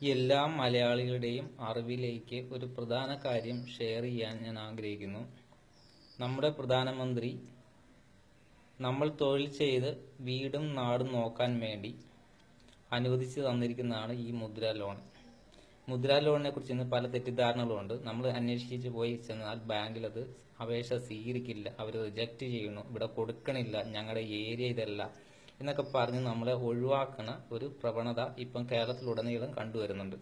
എല്ലാ മലയാളികളുടെയും അറിവിലേക്ക് ഒരു പ്രധാന കാര്യം ഷെയർ ചെയ്യാൻ ഞാൻ ആഗ്രഹിക്കുന്നു നമ്മുടെ പ്രധാനമന്ത്രി നമ്മൾ തൊഴിൽ ചെയ്ത് വീടും നാടും നോക്കാൻ വേണ്ടി അനുവദിച്ചു തന്നിരിക്കുന്നതാണ് ഈ മുദ്ര ലോൺ മുദ്ര ലോണിനെ കുറിച്ച് ഇന്ന് പല തെറ്റിദ്ധാരണകളുണ്ട് നമ്മൾ അന്വേഷിച്ച് പോയി ചെന്നാൽ ബാങ്കിൽ അത് അപേക്ഷ സ്വീകരിക്കില്ല അവർ റിജക്റ്റ് ചെയ്യുന്നു ഇവിടെ കൊടുക്കണില്ല ഞങ്ങളുടെ ഏരിയ ഇതല്ല എന്നൊക്കെ പറഞ്ഞ് നമ്മളെ ഒഴിവാക്കണ ഒരു പ്രവണത ഇപ്പം കേരളത്തിലുടനീളം കണ്ടുവരുന്നുണ്ട്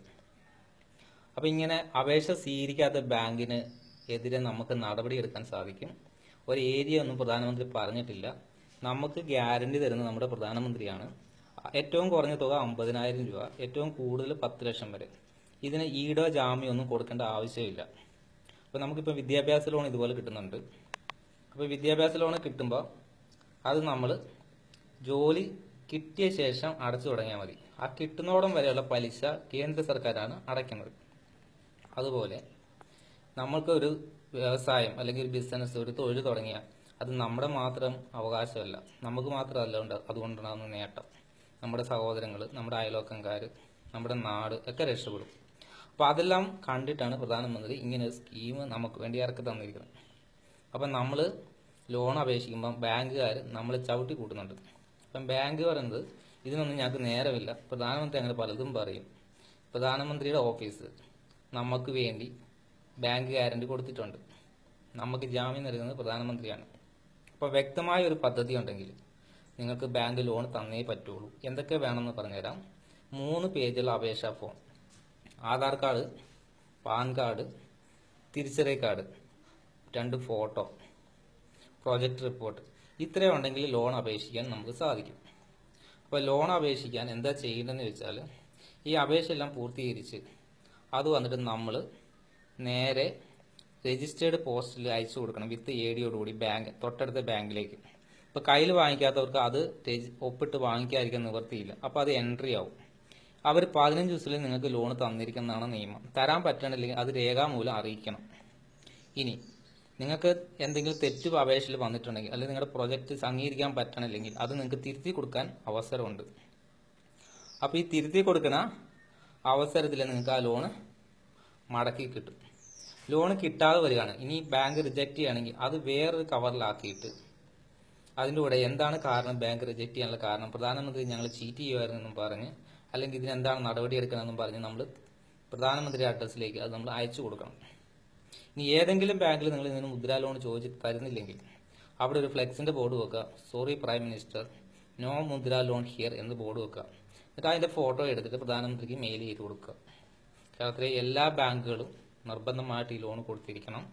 അപ്പൊ ഇങ്ങനെ അപേക്ഷ സ്വീകരിക്കാത്ത ബാങ്കിന് എതിരെ നമുക്ക് നടപടിയെടുക്കാൻ സാധിക്കും ഒരു ഏരിയ ഒന്നും പ്രധാനമന്ത്രി പറഞ്ഞിട്ടില്ല നമുക്ക് ഗ്യാരണ്ടി തരുന്നത് നമ്മുടെ പ്രധാനമന്ത്രിയാണ് ഏറ്റവും കുറഞ്ഞ തുക അമ്പതിനായിരം രൂപ ഏറ്റവും കൂടുതൽ പത്ത് ലക്ഷം വരെ ഇതിന് ഈടോ ജാമ്യോ ഒന്നും കൊടുക്കേണ്ട ആവശ്യമില്ല അപ്പൊ നമുക്കിപ്പോൾ വിദ്യാഭ്യാസ ലോൺ ഇതുപോലെ കിട്ടുന്നുണ്ട് അപ്പോൾ വിദ്യാഭ്യാസ ലോൺ കിട്ടുമ്പോൾ അത് നമ്മൾ ജോലി കിട്ടിയ ശേഷം അടച്ചു തുടങ്ങിയാൽ മതി ആ കിട്ടുന്നോടം വരെയുള്ള പലിശ കേന്ദ്ര സർക്കാരാണ് അടയ്ക്കുന്നത് അതുപോലെ നമ്മൾക്ക് ഒരു വ്യവസായം അല്ലെങ്കിൽ ഒരു ബിസിനസ് ഒരു തൊഴിൽ തുടങ്ങിയാൽ അത് നമ്മുടെ മാത്രം അവകാശമല്ല നമുക്ക് മാത്രമല്ല ഉണ്ട് അതുകൊണ്ടുണ്ടാകുന്ന നേട്ടം നമ്മുടെ സഹോദരങ്ങൾ നമ്മുടെ അയലോക്കംകാർ നമ്മുടെ നാട് ഒക്കെ രക്ഷപ്പെടും അപ്പോൾ അതെല്ലാം കണ്ടിട്ടാണ് പ്രധാനമന്ത്രി ഇങ്ങനെ ഒരു സ്കീം നമുക്ക് വേണ്ടി ഇറക്കി തന്നിരിക്കുന്നത് അപ്പം നമ്മൾ ലോൺ അപേക്ഷിക്കുമ്പോൾ ബാങ്കുകാർ നമ്മളെ ചവിട്ടി കൂട്ടുന്നുണ്ട് അപ്പം ബാങ്ക് പറയുന്നത് ഇതിനൊന്നും ഞങ്ങൾക്ക് നേരമില്ല പ്രധാനമന്ത്രി അങ്ങനെ പലതും പറയും പ്രധാനമന്ത്രിയുടെ ഓഫീസ് നമുക്ക് വേണ്ടി ബാങ്ക് ഗ്യാരണ്ടി കൊടുത്തിട്ടുണ്ട് നമുക്ക് ജാമ്യം നൽകുന്നത് പ്രധാനമന്ത്രിയാണ് അപ്പോൾ വ്യക്തമായ ഒരു പദ്ധതി ഉണ്ടെങ്കിൽ നിങ്ങൾക്ക് ബാങ്ക് ലോൺ തന്നേ പറ്റുള്ളൂ എന്തൊക്കെ വേണമെന്ന് പറഞ്ഞുതരാം മൂന്ന് പേജുള്ള അപേക്ഷാ form Aadhaar card PAN card തിരിച്ചറിയ കാർഡ് രണ്ട് ഫോട്ടോ പ്രോജക്റ്റ് റിപ്പോർട്ട് ഇത്രയും ഉണ്ടെങ്കിൽ ലോൺ അപേക്ഷിക്കാൻ നമുക്ക് സാധിക്കും അപ്പോൾ ലോൺ അപേക്ഷിക്കാൻ എന്താ ചെയ്യേണ്ടതെന്ന് വെച്ചാൽ ഈ അപേക്ഷയെല്ലാം പൂർത്തീകരിച്ച് അത് വന്നിട്ട് നമ്മൾ നേരെ രജിസ്റ്റേർഡ് പോസ്റ്റിൽ അയച്ചു കൊടുക്കണം വിത്ത് എ ഡിയോടുകൂടി ബാങ്ക് തൊട്ടടുത്ത ബാങ്കിലേക്ക് ഇപ്പോൾ കയ്യിൽ വാങ്ങിക്കാത്തവർക്ക് അത് രജി- ഒപ്പിട്ട് വാങ്ങിക്കാതിരിക്കാൻ നിവർത്തിയില്ല അപ്പോൾ അത് എൻട്രി ആവും അവർ പതിനഞ്ച് ദിവസത്തിൽ നിങ്ങൾക്ക് ലോൺ തന്നിരിക്കുന്നതാണ് നിയമം തരാൻ പറ്റണില്ലെങ്കിൽ അത് രേഖാമൂലം അറിയിക്കണം ഇനി നിങ്ങൾക്ക് എന്തെങ്കിലും തെറ്റ് അപേക്ഷയിൽ വന്നിട്ടുണ്ടെങ്കിൽ അല്ലെങ്കിൽ നിങ്ങളുടെ പ്രൊജക്റ്റ് അംഗീകരിക്കാൻ പറ്റണില്ലെങ്കിൽ അത് നിങ്ങൾക്ക് തിരുത്തി കൊടുക്കാൻ അവസരമുണ്ട് അപ്പോൾ ഈ തിരുത്തി കൊടുക്കുന്ന അവസരത്തിൽ നിങ്ങൾക്ക് ആ ലോണ് മടക്കി കിട്ടും ലോൺ കിട്ടാതെ വരികയാണ് ഇനി ബാങ്ക് റിജക്റ്റ് ചെയ്യുകയാണെങ്കിൽ അത് വേറൊരു കവറിലാക്കിയിട്ട് അതിൻ്റെ കൂടെ എന്താണ് കാരണം ബാങ്ക് റിജക്റ്റ് ചെയ്യാനുള്ള കാരണം പ്രധാനമന്ത്രി ഞങ്ങൾ ചീറ്റ് ചെയ്യുമായിരുന്നെന്നും പറഞ്ഞ് അല്ലെങ്കിൽ ഇതിന് എന്താണ് നടപടി എടുക്കണമെന്നും പറഞ്ഞ് നമ്മൾ പ്രധാനമന്ത്രി അഡ്രസ്സിലേക്ക് അത് നമ്മൾ അയച്ചു കൊടുക്കണം ഇനി ഏതെങ്കിലും ബാങ്കിൽ നിങ്ങൾ ഇതിന് മുദ്രാ ലോൺ ചോദിച്ച് തരുന്നില്ലെങ്കിൽ അവിടെ ഒരു ഫ്ലെക്സിന്റെ ബോർഡ് വെക്കുക sorry prime minister no Mudra loan here എന്ന് ബോർഡ് വെക്കുക എന്നിട്ട് അതിന്റെ ഫോട്ടോ എടുത്തിട്ട് പ്രധാനമന്ത്രിക്ക് മെയിൽ ചെയ്ത് കൊടുക്കുക കേരളത്തിലെ എല്ലാ ബാങ്കുകളും നിർബന്ധമായിട്ട് ഈ ലോൺ കൊടുത്തിരിക്കണം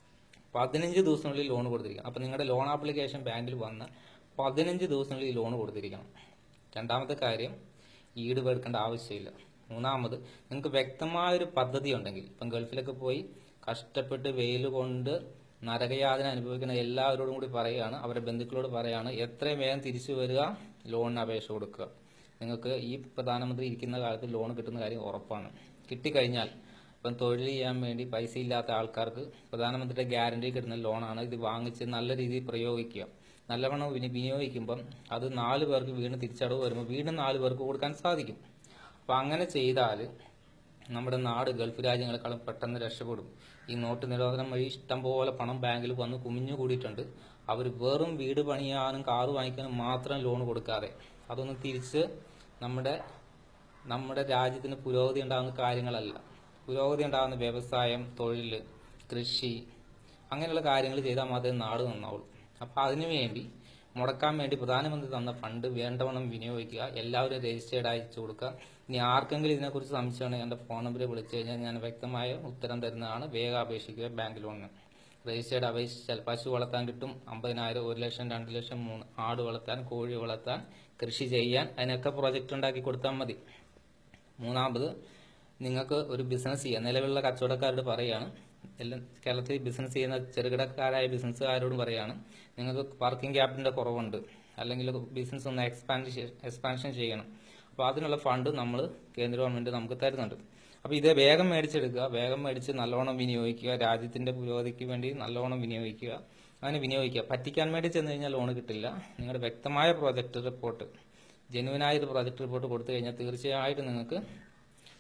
പതിനഞ്ച് ദിവസത്തിനുള്ളിൽ ലോൺ കൊടുത്തിരിക്കണം അപ്പം നിങ്ങളുടെ ലോൺ ആപ്ലിക്കേഷൻ ബാങ്കിൽ വന്ന് പതിനഞ്ച് ദിവസത്തിനുള്ളിൽ ഈ ലോൺ കൊടുത്തിരിക്കണം രണ്ടാമത്തെ കാര്യം ഈട് എടുക്കേണ്ട ആവശ്യമില്ല മൂന്നാമത് നിങ്ങൾക്ക് വ്യക്തമായൊരു പദ്ധതി ഉണ്ടെങ്കിൽ ഇപ്പം ഗൾഫിലൊക്കെ പോയി കഷ്ടപ്പെട്ട് വെയിൽ കൊണ്ട് നരകയാതന അനുഭവിക്കുന്ന എല്ലാവരോടും കൂടി പറയുകയാണ് അവരുടെ ബന്ധുക്കളോട് പറയുകയാണ് എത്രയും വേഗം തിരിച്ചു വരിക ലോണിന് അപേക്ഷ കൊടുക്കുക നിങ്ങൾക്ക് ഈ പ്രധാനമന്ത്രി ഇരിക്കുന്ന കാലത്ത് ലോൺ കിട്ടുന്ന കാര്യം ഉറപ്പാണ് കിട്ടിക്കഴിഞ്ഞാൽ ഇപ്പം തൊഴിൽ ചെയ്യാൻ വേണ്ടി പൈസ ഇല്ലാത്ത ആൾക്കാർക്ക് പ്രധാനമന്ത്രിയുടെ ഗ്യാരണ്ടി കിട്ടുന്ന ലോണാണ് ഇത് വാങ്ങിച്ച് നല്ല രീതിയിൽ പ്രയോഗിക്കുക നല്ലവണ്ണം വിനി- വിനിയോഗിക്കുമ്പം അത് നാല് പേർക്ക് വീണ്ടും തിരിച്ചടവ് വരുമ്പോൾ വീണ്ടും നാല് പേർക്ക് കൊടുക്കാൻ സാധിക്കും അപ്പം അങ്ങനെ ചെയ്താൽ നമ്മുടെ നാട് ഗൾഫ് രാജ്യങ്ങളെക്കാളും പെട്ടെന്ന് രക്ഷപ്പെടും ഈ നോട്ട് നിരോധനം വഴി ഇഷ്ടംപോലെ പണം ബാങ്കിൽ വന്ന് കുമിഞ്ഞു കൂടിയിട്ടുണ്ട് അവർ വെറും വീട് പണിയാനും കാറ് വാങ്ങിക്കാനും മാത്രം ലോൺ കൊടുക്കാതെ അതൊന്നും തിരിച്ച് നമ്മുടെ നമ്മുടെ രാജ്യത്തിന് പുരോഗതി ഉണ്ടാകുന്ന കാര്യങ്ങളല്ല പുരോഗതി ഉണ്ടാകുന്ന വ്യവസായം തൊഴിൽ കൃഷി അങ്ങനെയുള്ള കാര്യങ്ങൾ ചെയ്താൽ മാത്രമേ നാട് നന്നാവുള്ളൂ അപ്പോൾ അതിനുവേണ്ടി മുടക്കാൻ വേണ്ടി പ്രധാനമന്ത്രി തന്ന ഫണ്ട് വേണ്ടവണ്ണം വിനിയോഗിക്കുക എല്ലാവരും രജിസ്റ്റേർഡ് അയച്ചു കൊടുക്കുക ഇനി ആർക്കെങ്കിലും ഇതിനെക്കുറിച്ച് സംശയമുണ്ടെങ്കിൽ എൻ്റെ ഫോൺ നമ്പറിൽ വിളിച്ചു കഴിഞ്ഞാൽ ഞാൻ വ്യക്തമായ ഉത്തരം തരുന്നതാണ് വേഗം അപേക്ഷിക്കുക ബാങ്ക് ലോണിന് രജിസ്റ്റേർഡ് അപേക്ഷിച്ചാൽ പശു വളർത്താൻ കിട്ടും അമ്പതിനായിരം ഒരു ലക്ഷം രണ്ട് ലക്ഷം മൂന്ന് ആട് വളർത്താൻ കോഴി വളർത്താൻ കൃഷി ചെയ്യാൻ അതിനൊക്കെ പ്രോജക്റ്റ് ഉണ്ടാക്കി കൊടുത്താൽ മതി മൂന്നാമത് നിങ്ങൾക്ക് ഒരു ബിസിനസ് ചെയ്യാം നിലവിലുള്ള കച്ചവടക്കാരോട് പറയുകയാണ് എല്ലാം കേരളത്തിൽ ബിസിനസ് ചെയ്യുന്ന ചെറുകിടക്കാരായ ബിസിനസ്സുകാരോടും പറയുകയാണ് നിങ്ങൾക്ക് വർക്കിംഗ് ക്യാപിറ്റലിന്റെ കുറവുണ്ട് അല്ലെങ്കിൽ ബിസിനസ് ഒന്ന് എക്സ്പാൻഡ് എക്സ്പാൻഷൻ ചെയ്യണം അപ്പോൾ അതിനുള്ള ഫണ്ട് നമ്മൾ കേന്ദ്ര ഗവൺമെന്റ് നമുക്ക് തരുന്നുണ്ട് അപ്പോൾ ഇത് വേഗം മേടിച്ചെടുക്കുക വേഗം മേടിച്ച് നല്ലോണം വിനിയോഗിക്കുക രാജ്യത്തിന്റെ പുരോഗതിക്ക് വേണ്ടി നല്ലോണം വിനിയോഗിക്കുക അങ്ങനെ വിനിയോഗിക്കുക പറ്റിക്കാൻ വേണ്ടി ചെന്ന് കഴിഞ്ഞാൽ ലോൺ കിട്ടില്ല നിങ്ങളുടെ വ്യക്തമായ പ്രോജക്റ്റ് റിപ്പോർട്ട് ജെനുവിനായ ഒരു പ്രോജക്റ്റ് റിപ്പോർട്ട് കൊടുത്തു കഴിഞ്ഞാൽ തീർച്ചയായിട്ടും നിങ്ങൾക്ക്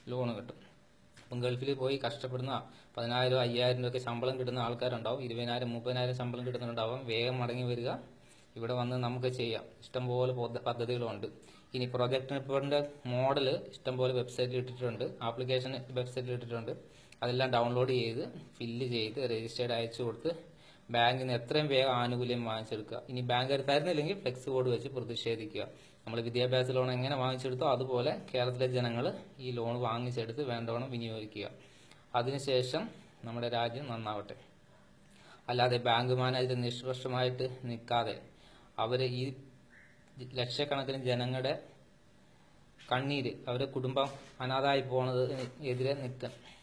ലോൺ കിട്ടും അപ്പം ഗൾഫിൽ പോയി കഷ്ടപ്പെടുന്ന പതിനായിരം അയ്യായിരം രൂപയൊക്കെ ശമ്പളം കിട്ടുന്ന ആൾക്കാരുണ്ടാവും ഇരുപതിനായിരം മുപ്പതിനായിരം ശമ്പളം കിട്ടുന്നുണ്ടാവും വേഗം മടങ്ങി വരിക ഇവിടെ വന്ന് നമുക്ക് ചെയ്യാം ഇഷ്ടംപോലെ പദ്ധ- പദ്ധതികളുണ്ട് ഇനി പ്രൊജക്ട് റിപ്പോർട്ടിന്റെ മോഡൽ ഇഷ്ടംപോലെ വെബ്സൈറ്റിൽ ഇട്ടിട്ടുണ്ട് ആപ്ലിക്കേഷൻ വെബ്സൈറ്റിൽ ഇട്ടിട്ടുണ്ട് അതെല്ലാം ഡൗൺലോഡ് ചെയ്ത് ഫില്ല് ചെയ്ത് രജിസ്റ്റേർഡ് അയച്ചു കൊടുത്ത് ബാങ്കിൽ നിന്ന് എത്രയും വേഗം ആനുകൂല്യം വാങ്ങിച്ചെടുക്കുക ഇനി ബാങ്ക് തരുന്നില്ലെങ്കിൽ ഫ്ലെക്സ് ബോർഡ് വെച്ച് പ്രതിഷേധിക്കുക നമ്മൾ വിദ്യാഭ്യാസ ലോൺ എങ്ങനെ വാങ്ങിച്ചെടുത്തോ അതുപോലെ കേരളത്തിലെ ജനങ്ങൾ ഈ ലോൺ വാങ്ങിച്ചെടുത്ത് വേണ്ടവണ്ണം വിനിയോഗിക്കുക അതിനുശേഷം നമ്മുടെ രാജ്യം നന്നാവട്ടെ അല്ലാതെ ബാങ്ക് മാനേജർ നിഷ്പക്ഷമായിട്ട് നിൽക്കാതെ അവര് ഈ ലക്ഷക്കണക്കിന് ജനങ്ങളുടെ കണ്ണീര് അവരുടെ കുടുംബം അനാഥായി പോണത് എതിരെ നിൽക്കുക